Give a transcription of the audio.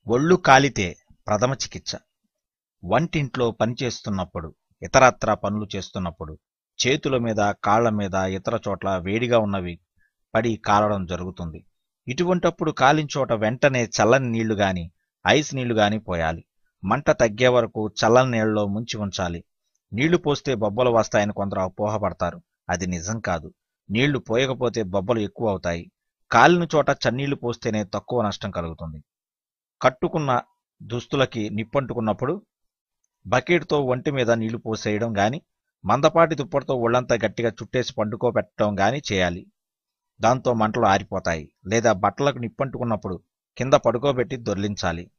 ఒళ్ళు కాలితే ప్రథమ చికిత్స వంటింట్లో పనిచేస్తున్నప్పుడు ఇతరత్రా పనులు చేస్తున్నప్పుడు చేతుల మీద కాళ్ల మీద ఇతర చోట్ల వేడిగా ఉన్నవి పడి కాలడం జరుగుతుంది ఇటువంటప్పుడు కాలిన చోట వెంటనే చల్లని నీళ్లు గాని ఐస్ నీళ్లు గాని పోయాలి మంట తగ్గే వరకు చల్లని నీళ్ళలో ముంచి ఉంచాలి నీళ్లు పోస్తే బొబ్బలు వస్తాయని కొందరు అపోహపడతారు అది నిజం కాదు నీళ్లు పోయకపోతే బొబ్బలు ఎక్కువ అవుతాయి కాలిన చోట చన్నీళ్లు పోస్తేనే తక్కువ నష్టం కలుగుతుంది కట్టుకున్న దుస్తులకి నిప్పంటుకున్నప్పుడు బకెట్తో ఒంటి మీద నీళ్లు పోసేయడం గాని మందపాటి దుప్పటితో ఒళ్ళంతా గట్టిగా చుట్టేసి పండుకోబెట్టడం గాని చేయాలి దాంతో మంటలు ఆరిపోతాయి లేదా బట్టలకు నిప్పంటుకున్నప్పుడు కింద పడుకోబెట్టి దొర్లించాలి